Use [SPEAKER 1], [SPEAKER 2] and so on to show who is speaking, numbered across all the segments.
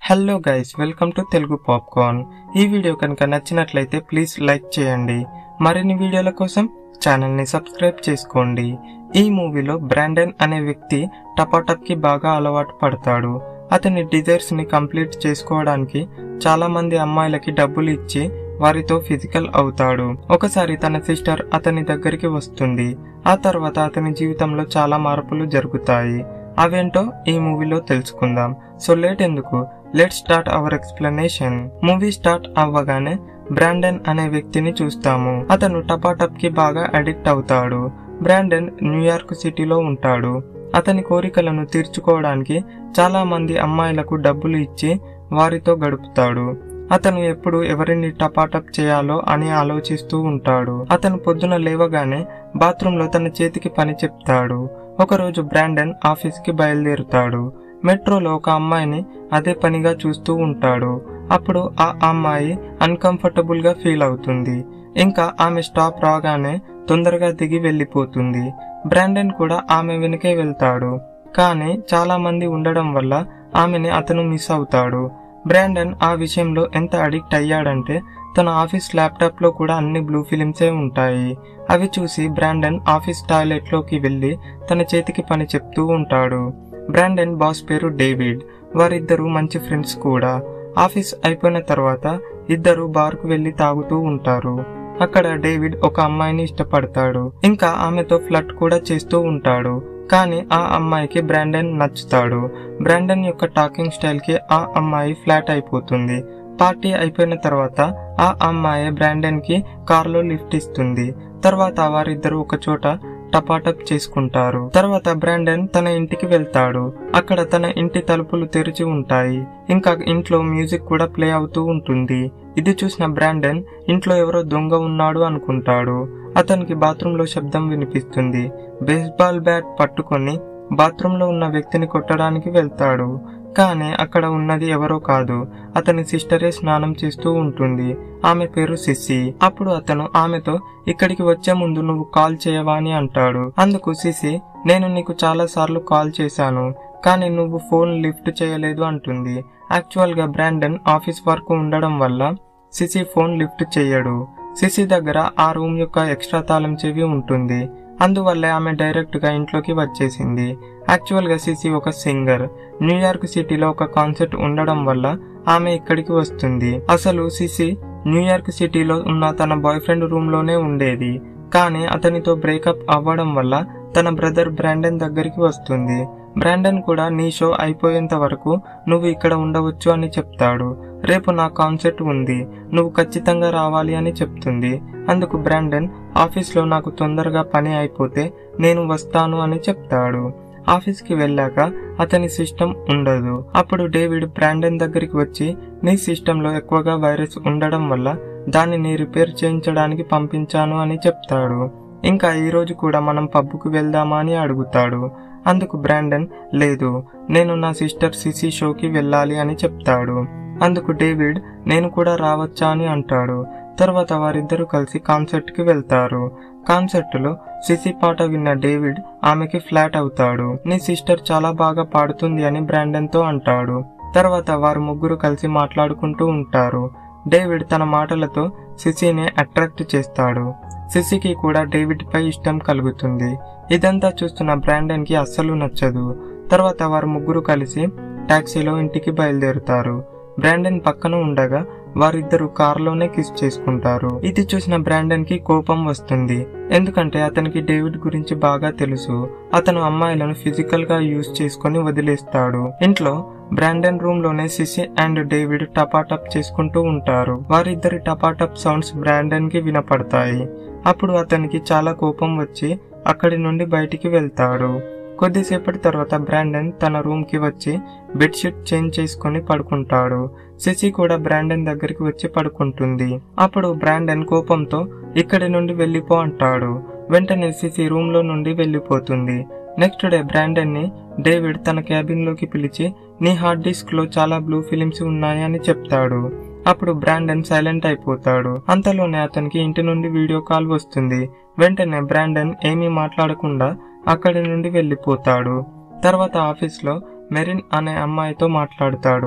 [SPEAKER 1] hello guys welcome to Telugu Popcorn ఈ video కనుక నచ్చినట్లయితే ప్లీజ్ లైక్ చేయండి మరిన్ని వీడియోల కోసం ఛానల్ ని సబ్స్క్రైబ్ చేసుకోండి ఈ మూవీలో బ్రాండన్ అనే వ్యక్తి టపాటప్ కి బాగా అలవాటు పడతాడు అతని డిజైర్స్ ని కంప్లీట్ చేసుకోవడానికి చాలా మంది అమ్మాయిలకి డబ్బులు ఇచ్చి వారితో ఫిజికల్ అవుతాడు ఒకసారి తన సిస్టర్ అతని దగ్గరికి వస్తుంది ఆ తర్వాత అతని జీవితంలో చాలా మార్పులు జరుగుతాయి అవేంటో ఈ మూవీలో తెలుసుకుందాం సో లేట్ ఎందుకు let start our explanation movie start అవ్వగానే బ్రాండన్ అనే వ్యక్తిని చూస్తాము అతను టపాటప్ కి బాగా అడిక్ట్ అవుతాడు బ్రాండన్ న్యూయార్క్ సిటీలో ఉంటాడు అతని కోరికలను తీర్చుకోవడానికి చాలా మంది అమ్మాయిలకు డబ్బులు ఇచ్చి వారితో గడుపుతాడు అతను ఎప్పుడు ఎవరిని టపాటప్ చేయాలో అని ఆలోచిస్తూ ఉంటాడు అతను పొద్దున లేవగానే బాత్రూంలో తన చేతికి పని చెప్తాడు ఒకరోజు బ్రాండన్ ఆఫీస్కి బయలుదేరుతాడు మెట్రోలో ఒక అమ్మాయిని అదే పనిగా చూస్తూ ఉంటాడు అప్పుడు ఆ అమ్మాయి అన్కంఫర్టబుల్ గా ఫీల్ అవుతుంది ఇంకా ఆమె స్టాప్ రాగానే తొందరగా దిగి వెళ్ళిపోతుంది బ్రాండన్ కూడా ఆమె వెనుకే వెళ్తాడు కానీ చాలా మంది ఉండడం వల్ల ఆమెని అతను మిస్ అవుతాడు బ్రాండన్ ఆ విషయంలో ఎంత అడిక్ట్ అయ్యాడంటే తన ఆఫీస్ ల్యాప్టాప్ లో కూడా అన్ని బ్లూ ఫిలిమ్సే ఉంటాయి అవి చూసి బ్రాండన్ ఆఫీస్ టాయిలెట్ లోకి వెళ్లి తన చేతికి పని చెప్తూ ఉంటాడు బ్రాండన్ బాస్ పేరు డేవిడ్ వారిద్దరూ మంచి ఫ్రెండ్స్ కూడా ఆఫీస్ అయిపోయిన తర్వాత ఇద్దరు బార్కు వెళ్లి తాగుతూ ఉంటారు అక్కడ డేవిడ్ ఒక అమ్మాయిని ఇష్టపడతాడు ఇంకా ఆమెతో ఫ్లట్ కూడా చేస్తూ ఉంటాడు కానీ ఆ అమ్మాయికి బ్రాండన్ నచ్చుతాడు బ్రాండన్ యొక్క టాకింగ్ స్టైల్ కి ఆ అమ్మాయి ఫ్లాట్ అయిపోతుంది పార్టీ అయిపోయిన తర్వాత ఆ అమ్మాయి బ్రాండన్ కి కార్లో లిఫ్ట్ ఇస్తుంది తర్వాత వారిద్దరు ఒక చోట టపాటప్ చేసుకుంటారు తర్వాత బ్రాండన్ తన ఇంటికి వెళ్తాడు అక్కడ తన ఇంటి తలుపులు తెరిచి ఉంటాయి ఇంకా ఇంట్లో మ్యూజిక్ కూడా ప్లే అవుతూ ఉంటుంది ఇది చూసిన బ్రాండన్ ఇంట్లో ఎవరో దొంగ ఉన్నాడు అనుకుంటాడు అతనికి బాత్రూంలో శబ్దం వినిపిస్తుంది బేస్బాల్ బ్యాట్ పట్టుకొని బాత్రూంలో ఉన్న వ్యక్తిని కొట్టడానికి వెళ్తాడు కానీ అక్కడ ఉన్నది ఎవరో కాదు అతని సిస్టరే స్నానం చేస్తూ ఉంటుంది ఆమె పేరు సిసి అప్పుడు అతను ఆమెతో ఇక్కడికి వచ్చే ముందు నువ్వు కాల్ చేయవా అని అంటాడు అందుకు సిసి నేను నీకు చాలా సార్లు కాల్ చేశాను కానీ నువ్వు ఫోన్ లిఫ్ట్ చేయలేదు అంటుంది యాక్చువల్ గా బ్రాండన్ ఆఫీస్ వర్క్ ఉండడం వల్ల సిసి ఫోన్ లిఫ్ట్ చేయడు సిసి దగ్గర ఆ రూమ్ యొక్క ఎక్స్ట్రా తాళం చెవి ఉంటుంది అందువల్లే ఆమె డైరెక్ట్ గా ఇంట్లోకి వచ్చేసింది యాక్చువల్ గా సిసి ఒక సింగర్ న్యూయార్క్ సిటీలో ఒక కాన్సర్ట్ ఉండడం వల్ల ఆమె ఇక్కడికి వస్తుంది అసలు సిసి న్యూయార్క్ సిటీలో ఉన్న తన బాయ్ ఫ్రెండ్ రూమ్ లోనే ఉండేది కానీ అతనితో బ్రేకప్ అవ్వడం వల్ల తన బ్రదర్ బ్రాండన్ దగ్గరికి వస్తుంది బ్రాండన్ కూడా నీ షో అయిపోయేంత వరకు నువ్వు ఇక్కడ ఉండవచ్చు అని చెప్తాడు రేపు నా కాన్సర్ట్ ఉంది నువ్వు ఖచ్చితంగా రావాలి అని చెప్తుంది అందుకు బ్రాండన్ ఆఫీస్లో నాకు తొందరగా పని అయిపోతే నేను వస్తాను అని చెప్తాడు ఆఫీస్కి వెళ్ళాక అతని సిస్టమ్ ఉండదు అప్పుడు డేవిడ్ బ్రాండన్ దగ్గరికి వచ్చి నీ సిస్టంలో ఎక్కువగా వైరస్ ఉండడం వల్ల దానిని రిపేర్ చేయించడానికి పంపించాను అని చెప్తాడు ఇంకా ఈ రోజు కూడా మనం పబ్బుకు వెళ్దామా అని అడుగుతాడు అందుకు బ్రాండన్ లేదు నేను నా సిస్టర్ సిసి షోకి వెళ్ళాలి అని చెప్తాడు అందుకు డేవిడ్ నేను కూడా రావచ్చా అని అంటాడు తర్వాత వారిద్దరూ కలిసి కాన్సర్ట్ కి వెళ్తారు కాన్సర్ట్ లో సిసి పాట విన్న డేవిడ్ ఆమెకి ఫ్లాట్ అవుతాడు నీ సిస్టర్ చాలా బాగా పాడుతుంది అని బ్రాండన్ తో అంటాడు తర్వాత వారు ముగ్గురు కలిసి మాట్లాడుకుంటూ ఉంటారు డేవిడ్ తన మాటలతో సిసిని అట్రాక్ట్ చేస్తాడు సిసికి కూడా డేవిడ్ పై ఇష్టం కలుగుతుంది ఇదంతా చూస్తున్న బ్రాండన్ కి అస్సలు నచ్చదు తర్వాత వారు ముగ్గురు కలిసి టాక్సీలో ఇంటికి బయలుదేరుతారు బ్రాండన్ పక్కన ఉండగా వారిద్దరు కారులోనే కిస్ చేసుకుంటారు ఇది చూసిన బ్రాండన్ కి కోపం వస్తుంది ఎందుకంటే అతనికి డేవిడ్ గురించి బాగా తెలుసు అతను అమ్మాయిలను ఫిజికల్ గా యూజ్ చేసుకుని వదిలేస్తాడు ఇంట్లో బ్రాండన్ రూమ్ లోనే సిసి అండ్ డేవిడ్ టపాటప్ చేసుకుంటూ ఉంటారు వారిద్దరి టపాటప్ సౌండ్స్ బ్రాండన్ కి వినపడతాయి అప్పుడు అతనికి చాలా కోపం వచ్చి అక్కడి నుండి బయటికి వెళ్తాడు కొద్దిసేపటి తర్వాత బ్రాండన్ తన రూమ్ కి వచ్చి బెడ్షీట్ చేంజ్ చేసుకుని పడుకుంటాడు శశి కూడా బ్రాండన్ దగ్గరికి వచ్చి పడుకుంటుంది అప్పుడు బ్రాండన్ కోపంతో ఇక్కడి నుండి వెళ్ళిపో అంటాడు వెంటనే సిసి రూమ్ లో నుండి వెళ్ళిపోతుంది నెక్స్ట్ డే బ్రాండన్ ని డేవిడ్ తన క్యాబిన్ లోకి పిలిచి నీ హార్డ్ డిస్క్ లో చాలా బ్లూ ఫిలిమ్స్ ఉన్నాయని చెప్తాడు అప్పుడు బ్రాండన్ సైలెంట్ అయిపోతాడు అంతలోనే అతనికి ఇంటి నుండి వీడియో కాల్ వస్తుంది వెంటనే బ్రాండన్ ఏమీ మాట్లాడకుండా అక్కడి నుండి వెళ్ళిపోతాడు తర్వాత ఆఫీస్లో మెరిన్ అనే అమ్మాయితో మాట్లాడతాడు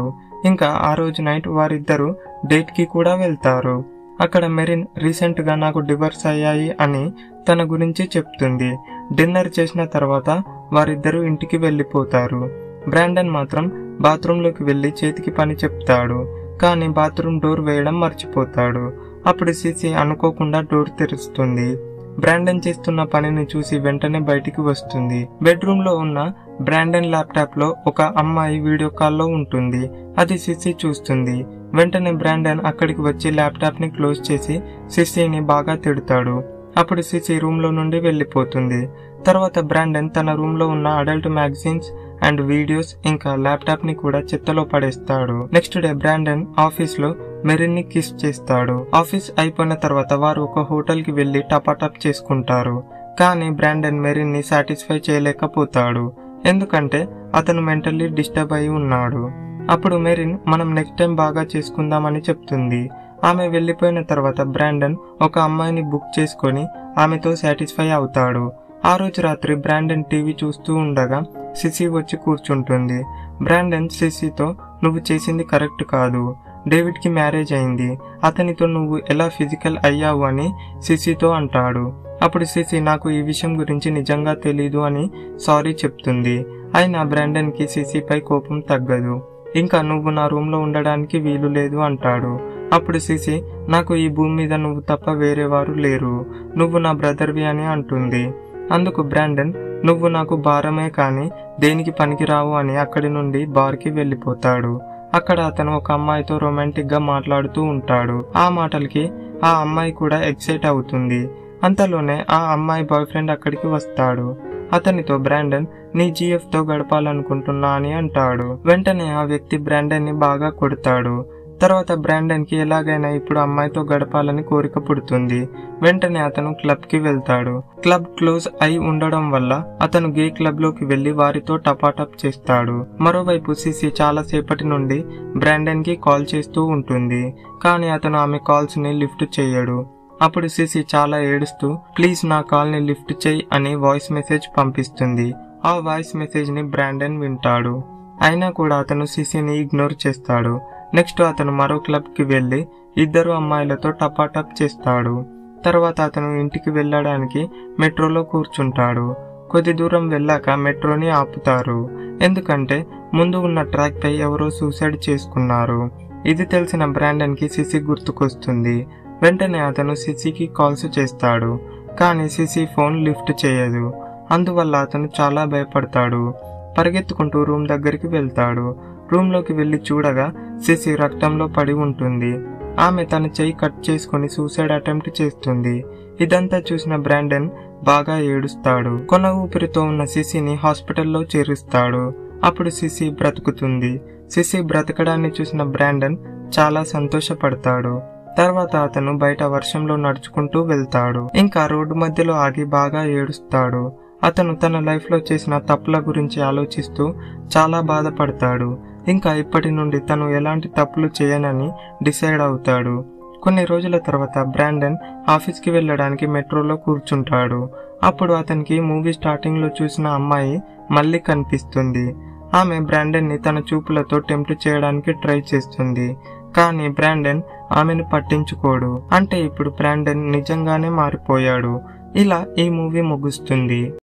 [SPEAKER 1] ఇంకా ఆ రోజు నైట్ వారిద్దరూ డేట్ కి కూడా వెళ్తారు అక్కడ మెరిన్ రీసెంట్ గా నాకు డివర్స్ అయ్యాయి అని తన గురించి చెప్తుంది డిన్నర్ చేసిన తర్వాత వారిద్దరూ ఇంటికి వెళ్ళిపోతారు బ్రాండన్ మాత్రం బాత్రూంలోకి వెళ్లి చేతికి పని చెప్తాడు కానీ బాత్రూమ్ డోర్ వేయడం మర్చిపోతాడు అప్పుడు సిసి అనుకోకుండా డోర్ తెరుస్తుంది బ్రాండన్ చేస్తున్న పనిని చూసి వెంటనే బయటికి వస్తుంది బెడ్రూమ్ లో ఉన్న బ్రాండన్ ల్యాప్టాప్ లో ఒక అమ్మాయి వీడియో కాల్లో ఉంటుంది అది సిసి చూస్తుంది వెంటనే బ్రాండన్ అక్కడికి వచ్చి ల్యాప్టాప్ ని క్లోజ్ చేసి సిసిని బాగా తిడతాడు అప్పుడు సిసి రూమ్ లో నుండి వెళ్ళిపోతుంది తర్వాత బ్రాండన్ తన రూమ్ లో ఉన్న అడల్ట్ మ్యాగజైన్స్ అండ్ వీడియోస్ ఇంకా ల్యాప్టాప్ ని కూడా చెత్తలో పడేస్తాడు నెక్స్ట్ డే బ్రాండన్ ఆఫీస్ లో మెరిన్ ని కిస్ చేస్తాడు ఆఫీస్ అయిపోయిన తర్వాత వారు ఒక హోటల్ కి వెళ్లి టపాటప్ చేసుకుంటారు కానీ బ్రాండన్ మెరిన్ ని సాటిస్ఫై చేయలేకపోతాడు ఎందుకంటే అతను మెంటల్లీ డిస్టర్బ్ అయి ఉన్నాడు అప్పుడు మెరిన్ మనం నెక్స్ట్ టైం బాగా చేసుకుందామని చెప్తుంది ఆమె వెళ్లిపోయిన తర్వాత బ్రాండన్ ఒక అమ్మాయిని బుక్ చేసుకొని ఆమెతో సాటిస్ఫై అవుతాడు ఆ రోజు రాత్రి బ్రాండన్ టీవీ చూస్తూ ఉండగా సిసి వచ్చి కూర్చుంటుంది బ్రాండన్ సిసితో నువ్వు చేసింది కరెక్ట్ కాదు డేవిడ్ కి మ్యారేజ్ అయింది అతనితో నువ్వు ఎలా ఫిజికల్ అయ్యావు అని సిసితో అంటాడు అప్పుడు సిసి నాకు ఈ విషయం గురించి నిజంగా తెలీదు అని సారీ చెప్తుంది అయినా బ్రాండన్ కి సిసిపై కోపం తగ్గదు ఇంకా నువ్వు నా రూమ్ లో ఉండడానికి వీలు లేదు అంటాడు అప్పుడు సిసి నాకు ఈ భూమి మీద నువ్వు తప్ప వేరేవారు లేరు నువ్వు నా బ్రదర్వి అని అంటుంది అందుకు బ్రాండన్ నువ్వు నాకు భారమే కాని దేనికి పనికిరావు అని అక్కడి నుండి బార్కి వెళ్ళిపోతాడు అక్కడ అతను ఒక అమ్మాయితో రొమాంటిక్ గా మాట్లాడుతూ ఉంటాడు ఆ మాటలకి ఆ అమ్మాయి కూడా ఎక్సైట్ అవుతుంది అంతలోనే ఆ అమ్మాయి బాయ్ ఫ్రెండ్ అక్కడికి వస్తాడు అతనితో బ్రాండన్ నీ జీఎఫ్ తో గడపాలనుకుంటున్నా అని అంటాడు వెంటనే ఆ వ్యక్తి బ్రాండన్ ని బాగా కొడతాడు తర్వాత బ్రాండన్ కి ఎలాగైనా ఇప్పుడు అమ్మాయితో గడపాలని కోరిక పుడుతుంది వెంటనే అతను క్లబ్ కి వెళ్తాడు క్లబ్ క్లోజ్ అయి ఉండడం వల్ల అతను గే క్లబ్ లోకి వెళ్లి వారితో టపాటప్ చేస్తాడు మరోవైపు సిసి చాలా సేపటి నుండి బ్రాండన్ కి కాల్ చేస్తూ ఉంటుంది కానీ అతను ఆమె కాల్స్ ని లిఫ్ట్ చేయడు అప్పుడు సిసి చాలా ఏడుస్తూ ప్లీజ్ నా కాల్ ని లిఫ్ట్ చేయి అని వాయిస్ మెసేజ్ పంపిస్తుంది ఆ వాయిస్ మెసేజ్ ని బ్రాండన్ వింటాడు అయినా కూడా అతను సిసిని ఇగ్నోర్ చేస్తాడు నెక్స్ట్ అతను మరో క్లబ్ కి వెళ్లి ఇద్దరు అమ్మాయిలతో టపాటప్ చేస్తాడు తర్వాత అతను ఇంటికి వెళ్ళడానికి మెట్రోలో కూర్చుంటాడు కొద్ది దూరం వెళ్ళాక మెట్రోని ఆపుతారు ఎందుకంటే ముందు ఉన్న ట్రాక్ పై ఎవరో సూసైడ్ చేసుకున్నారు ఇది తెలిసిన బ్రాండన్ కి సిసి గుర్తుకొస్తుంది వెంటనే అతను సిసికి కాల్స్ చేస్తాడు కానీ సిసి ఫోన్ లిఫ్ట్ చేయదు అందువల్ల అతను చాలా భయపడతాడు పరిగెత్తుకుంటూ రూమ్ దగ్గరికి వెళ్తాడు రూమ్ లోకి వెళ్లి చూడగా సిసి రక్తంలో పడి ఉంటుంది ఆమె తన చెయ్యి కట్ చేసుకుని సూసైడ్ అటెంప్ట్ చేస్తుంది ఇదంతా చూసిన బ్రాండన్ బాగా ఏడుస్తాడు కొన ఊపిరితో ఉన్న సిసిని హాస్పిటల్లో చేరుస్తాడు అప్పుడు సిసి బ్రతుకుతుంది సిసి బ్రతకడాన్ని చూసిన బ్రాండన్ చాలా సంతోషపడతాడు తర్వాత అతను బయట వర్షంలో నడుచుకుంటూ వెళ్తాడు ఇంకా రోడ్డు మధ్యలో ఆగి బాగా ఏడుస్తాడు అతను తన లైఫ్ లో చేసిన తప్పుల గురించి ఆలోచిస్తూ చాలా బాధపడతాడు ఇంకా ఇప్పటి నుండి తను ఎలాంటి తప్పులు చేయనని డిసైడ్ అవుతాడు కొన్ని రోజుల తర్వాత బ్రాండన్ ఆఫీస్కి వెళ్ళడానికి మెట్రోలో కూర్చుంటాడు అప్పుడు అతనికి మూవీ స్టార్టింగ్ లో చూసిన అమ్మాయి మళ్ళీ కనిపిస్తుంది ఆమె బ్రాండన్ ని తన చూపులతో టెంప్ట్ చేయడానికి ట్రై చేస్తుంది కానీ బ్రాండన్ ఆమెను పట్టించుకోడు అంటే ఇప్పుడు బ్రాండన్ నిజంగానే మారిపోయాడు ఇలా ఈ మూవీ ముగుస్తుంది